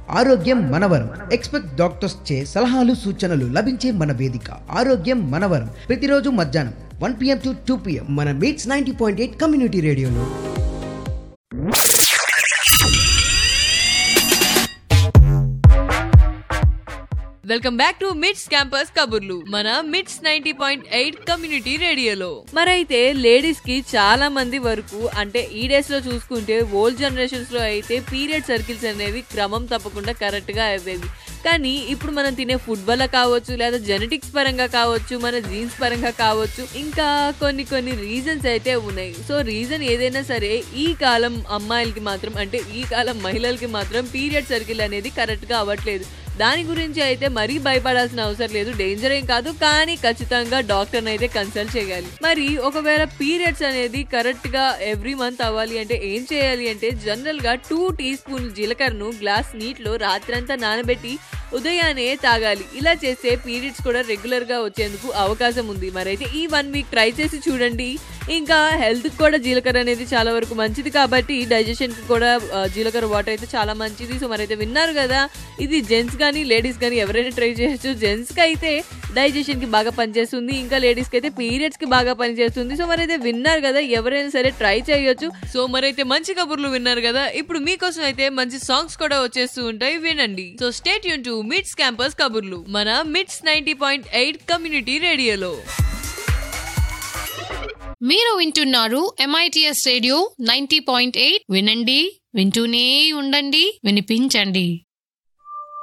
ఆరోగ్యం మనవరం expect doctors చే సలహాలు సూచనలు లభించే మన వేదిక ఆరోగ్యం మనవరం ప్రతిరోజు మధ్యాహ్నం one PM to two PM మన MITS ninety point eight community రేడియోలో welcome back to MITS campus కబుర్లు మన MITS ninety point eight community రేడియోలో మరైతే లేడీస్ కి చాలా మంది వరకు అంటే ఈ డేస్ లో చూసుకుంటే ఓల్డ్ జనరేషన్స్ లో అయితే పీరియడ్ సర్కిల్స్ అనేవి క్రమం తప్పకుండా కరెక్ట్ గా అవ్వేవి కానీ ఇప్పుడు మనం తినే ఫుడ్ వల్ల కావచ్చు లేదా జెనెటిక్స్ పరంగా కావచ్చు మన జీన్స్ పరంగా కావచ్చు ఇంకా కొన్ని కొన్ని రీజన్స్ అయితే ఉన్నాయి సో రీజన్ ఏదైనా సరే ఈ కాలం అమ్మాయిలకి మాత్రం అంటే ఈ కాలం మహిళలకి మాత్రం పీరియడ్ సర్కిల్ అనేది కరెక్ట్ గా అవ్వట్లేదు దాని గురించి అయితే మరీ భయపడాల్సిన అవసరం లేదు డేంజర్ ఏం కాదు కానీ ఖచ్చితంగా డాక్టర్ అయితే కన్సల్ట్ చేయాలి మరి ఒకవేళ పీరియడ్స్ అనేది కరెక్ట్ గా ఎవ్రీ మంత్ అవ్వాలి అంటే ఏం చేయాలి అంటే జనరల్ గా టూ టీ స్పూన్ జీలకర్రను గ్లాస్ నీటిలో రాత్రంతా నానబెట్టి ఉదయాన్నే తాగాలి ఇలా చేస్తే పీరియడ్స్ కూడా రెగ్యులర్ గా వచ్చేందుకు అవకాశం ఉంది మరైతే ఈ వన్ వీక్ ట్రై చేసి చూడండి ఇంకా హెల్త్ కూడా జీలకర్ర అనేది చాలా వరకు మంచిది కాబట్టి డైజెషన్ కి కూడా ఆ, జీలకర్ర వాటర్ అయితే చాలా మంచిది సో మరైతే విన్నారు కదా ఇది జెంట్స్ కానీ లేడీస్ కానీ ఎవరైనా ట్రై చేయొచ్చు జెంట్స్ కి అయితే డైజెషన్ కి బాగా పనిచేస్తుంది ఇంకా లేడీస్ కి అయితే పీరియడ్స్ కి బాగా పనిచేస్తుంది సో మరైతే విన్నారు కదా ఎవరైనా సరే ట్రై చేయొచ్చు సో మరైతే మంచి కబుర్లు విన్నారు కదా ఇప్పుడు మీకోసం అయితే మంచి సాంగ్స్ కూడా వచ్చేస్తూ ఉంటాయి వినండి సో స్టేట్ యూన్ టు మిడ్స్ క్యాంపస్ కబుర్లు మన MITS ninety point eight community రేడియోలో మీరు వింటున్నారు MITS radio ninety point eight వినండి వింటూనే ఉండండి వినిపించండి